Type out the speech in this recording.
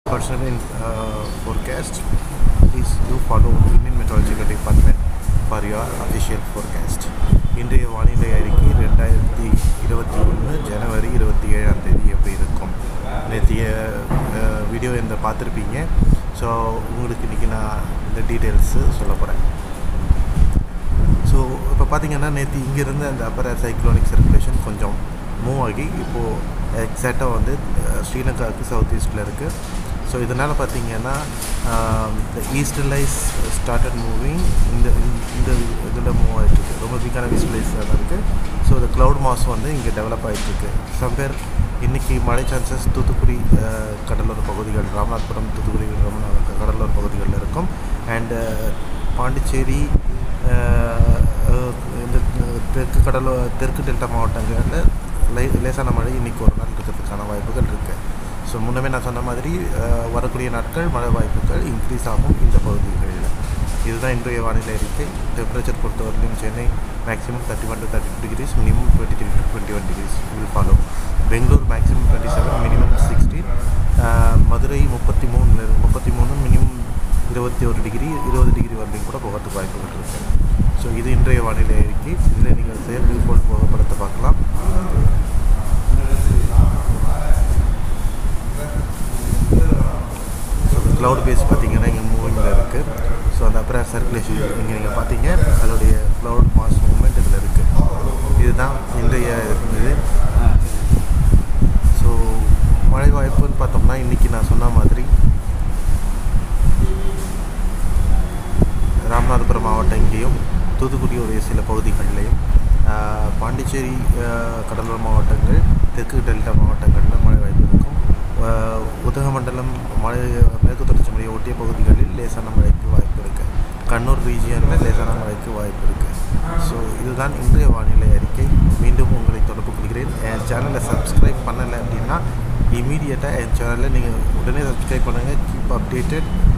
Personally, in uh, forecast, please do follow Indian Meteorological Department for your official forecast. இன்றைய வானிலை அறிக்கை ரெண்டாயிரத்தி இருபத்தி ஒன்று ஜனவரி இருபத்தி ஏழாம் தேதி எப்படி இருக்கும் நேற்றைய வீடியோ இந்த பார்த்துருப்பீங்க ஸோ உங்களுக்கு இன்றைக்கி நான் இந்த டீட்டெயில்ஸு சொல்ல போகிறேன் ஸோ இப்போ பார்த்தீங்கன்னா நேற்று இங்கேருந்து அந்த அப்பர் சைக்ளோனிக் சர்க்குலேஷன் கொஞ்சம் மூவ் ஆகி இப்போது எக்ஸாக்டாக வந்து அஹ், ஸ்ரீலங்காவுக்கு சவுத் ஈஸ்ட்டில் இருக்குது ஸோ இதனால் பார்த்தீங்கன்னா இந்த ஈஸ்டர்லைஸ் ஸ்டார்டட் மூவிங் இந்த இந்த இதில் மூவ் ஆகிட்டுருக்கு ரொம்ப வீக்கான ஈஸ்டர்லைஸ் தான் இருக்குது ஸோ இந்த க்ளவுட் மாஸ் வந்து இங்கே டெவலப் ஆகிட்டுருக்கு சம்பேர் இன்றைக்கி மழை சான்சஸ் தூத்துக்குடி அஹ், கடலோர பகுதிகள் ராமநாதபுரம் தூத்துக்குடி ராமநாத கடலோர பகுதிகளில் இருக்கும் அண்டு பாண்டிச்சேரி அஹ், அஹ், இந்த தெற்கு கடலோ தெற்கு டெல்டா மாவட்டங்களில் லை லேசான மழை இன்றைக்கி ஒரு நாள் இருக்கிறதுக்கான வாய்ப்புகள் இருக்குது ஸோ முன்னமே நான் சொன்ன மாதிரி அஹ், வரக்கூடிய நாட்கள் மழை வாய்ப்புகள் இன்க்ரீஸ் ஆகும் இந்த பகுதிகளில் இதுதான் இன்றைய வானிலை அறிக்கை டெம்பரேச்சர் பொறுத்தவரையிலும் Chennai maximum thirty one to thirty two degrees minimum twenty three to twenty one degrees will follow Bangalore maximum twenty seven minimum sixteen Madurai முப்பத்தி மூணு முப்பத்தி மூணு மினிமம் இருபத்தி ஒரு டிகிரி இருபது டிகிரி வரலையும் கூட போகிறதுக்கு வாய்ப்புகள் இருக்குது ஸோ இது இன்றைய வானிலை அறிக்கை இதில் நீங்கள் செயற்கைக்கோள் புகைப்படத்தை பார்க்கலாம் ஸோ க்ளவுட் பேஸ் பார்த்தீங்கன்னா இங்கே மூவிங்கில் இருக்குது ஸோ அந்த அப்புறம் சர்க்குலேஷன் இங்கே நீங்கள் பார்த்தீங்க அதோடைய க்ளவுட் மாஸ் மூவ்மெண்ட் இதில் இருக்குது இதுதான் இன்றைய இது ஸோ மழை வாய்ப்புன்னு பார்த்தோம்னா இன்றைக்கி நான் சொன்ன மாதிரி ராமநாதபுரம் மாவட்டம் இங்கேயும் தூத்துக்குடியுடைய சில பகுதிகளிலையும் ஆஹ், பாண்டிச்சேரி ஆஹ், கடலோர மாவட்டங்கள் தெற்கு டெல்டா மாவட்டங்களில் மழை வாய்ப்பு இருக்கும் ஆஹ், உதகமண்டலம் மழை மேற்கு தொடர்ச்சி மலையை ஒட்டிய பகுதிகளில் லேசான மழைக்கு வாய்ப்பு இருக்குது கண்ணூர் ரீஜியனில் லேசான மழைக்கு வாய்ப்பு இருக்குது ஸோ இதுதான் இன்றைய வானிலை அறிக்கை மீண்டும் உங்களை தொடர்பு கொள்கிறேன் என் சேனலை சப்ஸ்கிரைப் பண்ணலை அப்படின்னா இமீடியட்டாக என் சேனலில் நீங்கள் உடனே சப்ஸ்கிரைப் பண்ணுங்கள் கீப் அப்டேட்டட்